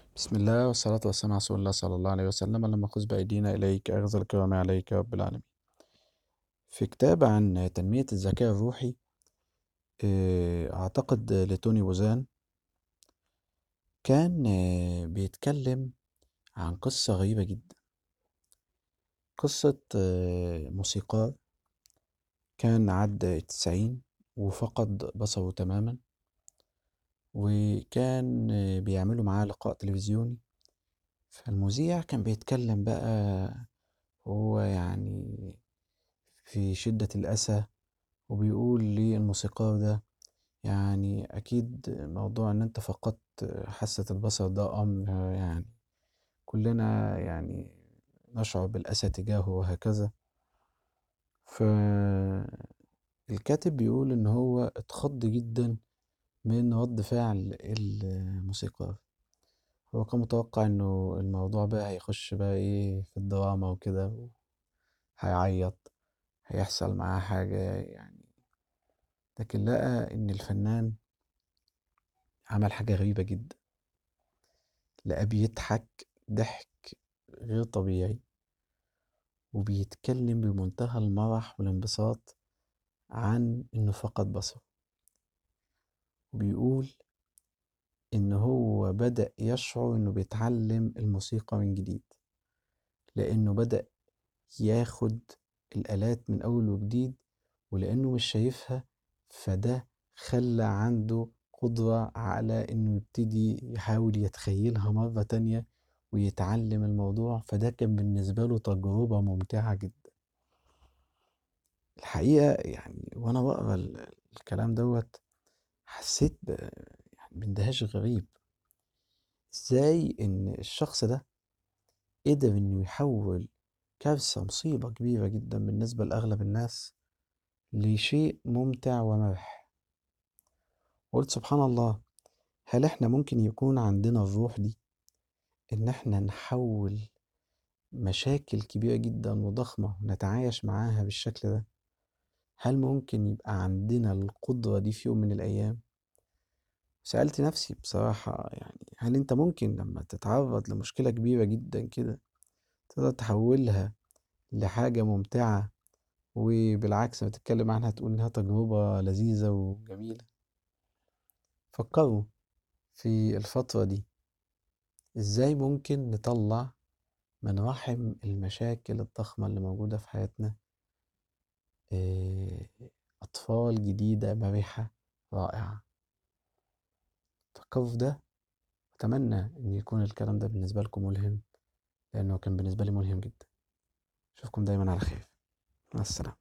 بسم الله والصلاة والسلام على رسول الله صلى الله عليه وسلم لما خذ بأيدينا إليك أخذ الكرام عليك يا رب العالمين في كتاب عن تنمية الذكاء الروحي آه، أعتقد لتوني بوزان كان آه، بيتكلم عن قصة غريبة جدا قصة آه، موسيقار كان عدى التسعين وفقد بصره تماما وكان بيعملوا معاه لقاء تلفزيوني فالمذيع كان بيتكلم بقى هو يعني في شدة الأسى وبيقول للموسيقار ده يعني أكيد موضوع إن أنت فقدت حاسة البصر ده أمر يعني كلنا يعني نشعر بالأسى تجاهه وهكذا فالكاتب بيقول إن هو اتخض جدا من رد فعل الموسيقار هو كان متوقع انه الموضوع بقى هيخش بقى ايه في الدراما وكده هيعيط هيحصل معاه حاجة يعني لكن لقى ان الفنان عمل حاجة غريبة جدا لقاه بيضحك ضحك غير طبيعي وبيتكلم بمنتهى المرح والانبساط عن انه فقد بصره وبيقول إن هو بدأ يشعر إنه بيتعلم الموسيقى من جديد لأنه بدأ ياخد الآلات من أول وجديد ولأنه مش شايفها فده خلى عنده قدرة على إنه يبتدي يحاول يتخيلها مرة تانية ويتعلم الموضوع فده كان بالنسبة له تجربة ممتعة جدا الحقيقة يعني وأنا بقرا الكلام دوت حسيت ب يعني باندهاش غريب ازاي ان الشخص ده قدر انه يحول كارثة مصيبة كبيرة جدا بالنسبة لأغلب الناس لشيء ممتع ومرح قلت سبحان الله هل احنا ممكن يكون عندنا الروح دي ان احنا نحول مشاكل كبيرة جدا وضخمة ونتعايش معاها بالشكل ده هل ممكن يبقى عندنا القدرة دي في يوم من الأيام سألت نفسي بصراحة يعني هل أنت ممكن لما تتعرض لمشكلة كبيرة جدا كده تقدر تحولها لحاجة ممتعة وبالعكس لما تتكلم عنها تقول إنها تجربة لذيذة وجميلة فكروا في الفترة دي إزاي ممكن نطلع من رحم المشاكل الضخمة اللي موجودة في حياتنا آه، أطفال جديدة مرحة رائعة فكروا في ده أتمنى إن يكون الكلام ده بالنسبة لكم ملهم لأنه كان بالنسبة لي ملهم جدا أشوفكم دايما على خير مع السلامة